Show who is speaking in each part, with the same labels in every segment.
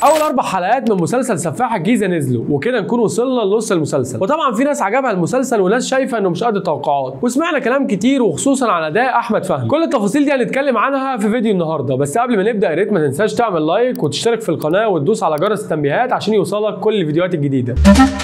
Speaker 1: اول اربع حلقات من مسلسل سفاح الجيزه نزلوا وكده نكون وصلنا لنص المسلسل وطبعا في ناس عجبها المسلسل وناس شايفه انه مش قد التوقعات وسمعنا كلام كتير وخصوصا عن اداء احمد فهمي كل التفاصيل دي هنتكلم عنها في فيديو النهارده بس قبل ما نبدا يا ريت ما تنساش تعمل لايك وتشترك في القناه وتدوس على جرس التنبيهات عشان يوصلك كل الفيديوهات الجديده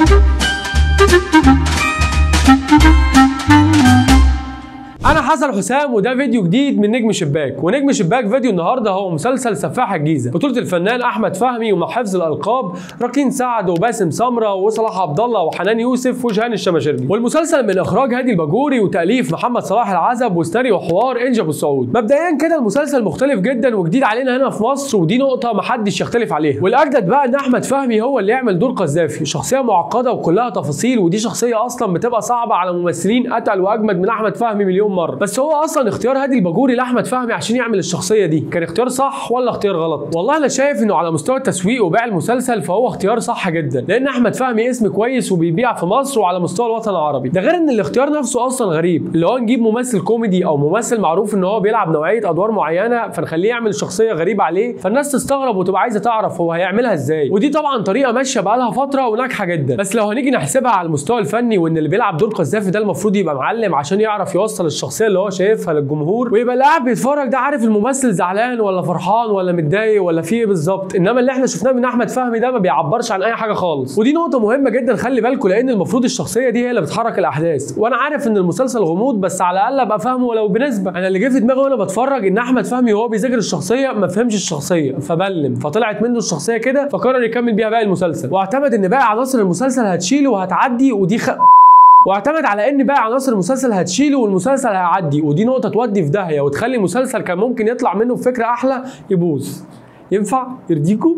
Speaker 1: انا حسن حسام وده فيديو جديد من نجم شباك ونجم شباك فيديو النهارده هو مسلسل سفاح الجيزه بطوله الفنان احمد فهمي ومع حفظ الالقاب ركين سعد وباسم سمره وصلاح عبد الله وحنان يوسف وجهان الشماشرجي والمسلسل من اخراج هادي الباجوري وتاليف محمد صلاح العزب وستاري وحوار انجا ابو السعود مبدئيا كده المسلسل مختلف جدا وجديد علينا هنا في مصر ودي نقطه محدش يختلف عليها والاجدد بقى ان احمد فهمي هو اللي يعمل دور قذافي شخصيه معقده وكلها تفاصيل ودي شخصيه اصلا بتبقى صعبه على ممثلين اتقل واجمد من احمد فهمي مليون مره بس هو اصلا اختيار هادي الباجوري لاحمد فهمي عشان يعمل الشخصيه دي كان اختيار صح ولا اختيار غلط والله انا شايف انه على مستوى التسويق وبيع المسلسل فهو اختيار صح جدا لان احمد فهمي اسم كويس وبيبيع في مصر وعلى مستوى الوطن العربي ده غير ان الاختيار نفسه اصلا غريب اللي هو نجيب ممثل كوميدي او ممثل معروف ان هو بيلعب نوعيه ادوار معينه فنخليه يعمل شخصيه غريبه عليه فالناس تستغرب وتبقى عايزه تعرف هو هيعملها ازاي ودي طبعا طريقه ماشيه بقالها فتره وناجحه جدا بس لو هنيجي نحسبها على المستوى الفني وان اللي بيلعب دور قذافي ده المفروض يبقى معلم عشان يعرف يوصل الشخصيه اللي هو شايفها للجمهور ويبقى اللي قاعد بيتفرج ده عارف الممثل زعلان ولا فرحان ولا متضايق ولا في ايه بالظبط انما اللي احنا شفناه من احمد فهمي ده ما بيعبرش عن اي حاجه خالص ودي نقطه مهمه جدا خلي بالكم لان المفروض الشخصيه دي هي اللي بتحرك الاحداث وانا عارف ان المسلسل غموض بس على الاقل ابقى فاهمه ولو بنسبه انا اللي جه في دماغي وانا بتفرج ان احمد فهمي وهو بيذاكر الشخصيه ما فهمش الشخصيه فبلم فطلعت منه الشخصيه كده فقرر يكمل بيها باقي المسلسل واعتمد ان باقي عناصر المسلسل هتشيله وهتعدي ودي خ... واعتمد على ان باقي عناصر المسلسل هتشيله والمسلسل هيعدي ودي نقطه تودي في داهيه وتخلي المسلسل كان ممكن يطلع منه بفكره احلى يبوظ ينفع يرضيكوا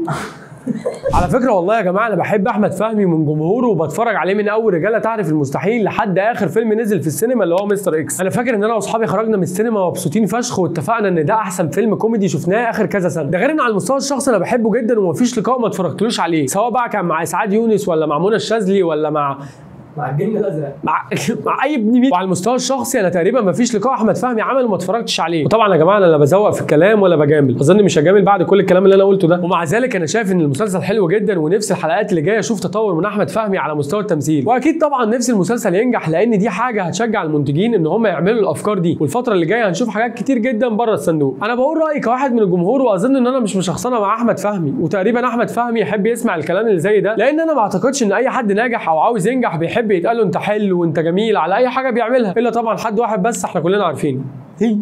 Speaker 1: على فكره والله يا جماعه انا بحب احمد فهمي من جمهوره وبتفرج عليه من اول رجاله تعرف المستحيل لحد اخر فيلم نزل في السينما اللي هو مستر اكس انا فاكر ان انا واصحابي خرجنا من السينما مبسوطين فشخ واتفقنا ان ده احسن فيلم كوميدي شفناه اخر كذا سنه ده غير ان على المستوى الشخصي انا بحبه جدا ومفيش لقاء ما اتفرجتلوش عليه سواء بقى كان مع اسعاد يونس ولا مع منى الشاذلي ولا مع
Speaker 2: مع الجن الازرق
Speaker 1: مع مع اي ابن مين وعلى المستوى الشخصي انا تقريبا ما فيش لقاء احمد فهمي عمله وما اتفرجتش عليه وطبعا يا جماعه انا لا بزوق في الكلام ولا بجامل اظن مش هجامل بعد كل الكلام اللي انا قلته ده ومع ذلك انا شايف ان المسلسل حلو جدا ونفس الحلقات اللي جايه اشوف تطور من احمد فهمي على مستوى التمثيل واكيد طبعا نفس المسلسل ينجح لان دي حاجه هتشجع المنتجين ان هم يعملوا الافكار دي والفتره اللي جايه هنشوف حاجات كتير جدا بره الصندوق انا بقول رايي كواحد من الجمهور واظن ان انا مش مشخصنه مع احمد فهمي وتقريبا احمد فهمي يحب يسمع الكلام اللي زي ده لان انا ما اعتقدش ان اي حد ناجح او عاوز ينجح بيحب يتقال له انت حلو وانت جميل على اي حاجه بيعملها الا طبعا حد واحد بس احنا كلنا عارفينه هي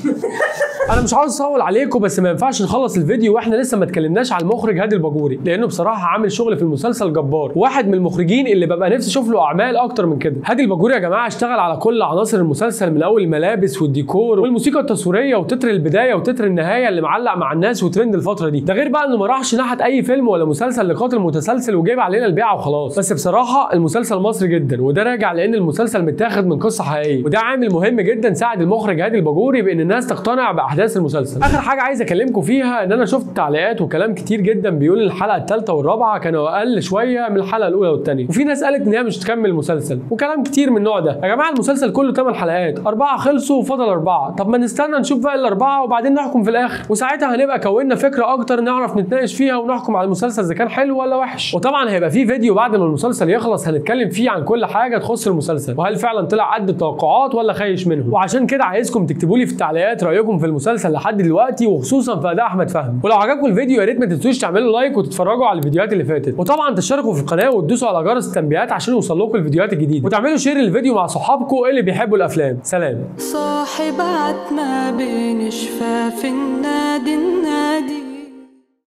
Speaker 1: انا مش عاوز اطول عليكم بس ما ينفعش نخلص الفيديو واحنا لسه ما اتكلمناش على المخرج هادي الباجوري لانه بصراحه عامل شغل في المسلسل جبار واحد من المخرجين اللي ببقى نفسي اشوف له اعمال اكتر من كده هادي الباجوري يا جماعه اشتغل على كل عناصر المسلسل من اول الملابس والديكور والموسيقى التصويريه وتتر البدايه وتتر النهايه اللي معلق مع الناس وترند الفتره دي ده غير بقى انه ما راحش ناحيه اي فيلم ولا مسلسل لقاتل متسلسل وجايب علينا البيعه وخلاص بس بصراحه المسلسل مصري جدا وده راجع لان المسلسل متاخد من قصه حقيقيه وده عامل مهم جدا ساعد المخرج هادي الباجوري بان الناس تقتنع باحداث المسلسل اخر حاجه عايز اكلمكم فيها ان انا شفت تعليقات وكلام كتير جدا بيقول الحلقه الثالثه والرابعه كانوا اقل شويه من الحلقه الاولى والثانيه وفي ناس قالت ان هي مش تكمل المسلسل وكلام كتير من النوع ده يا جماعه المسلسل كله 8 حلقات اربعه خلصوا وفضل اربعه طب ما نستنى نشوف بقى الاربعه وبعدين نحكم في الاخر وساعتها هنبقى كونا فكره اكتر نعرف نتناقش فيها ونحكم على المسلسل اذا كان حلو ولا وحش وطبعا هيبقى في فيديو بعد ما المسلسل يخلص هنتكلم فيه عن كل حاجه تخص المسلسل وهل فعلا طلع قد التوقعات ولا خايش منهم وعشان كده عايزكم تكتبوا لي في التعليقات رايكم في المسلسل لحد دلوقتي وخصوصا في اداء احمد فهمي ولو عجبكم الفيديو يا ريت ما تنسوش تعملوا لايك وتتفرجوا على الفيديوهات اللي فاتت وطبعا تشتركوا في القناه وتدوسوا على جرس التنبيهات عشان يوصل لكم الفيديوهات الجديده وتعملوا شير للفيديو مع صحابكم اللي بيحبوا الافلام سلام
Speaker 3: صاحب عتمة بين شفاف النادي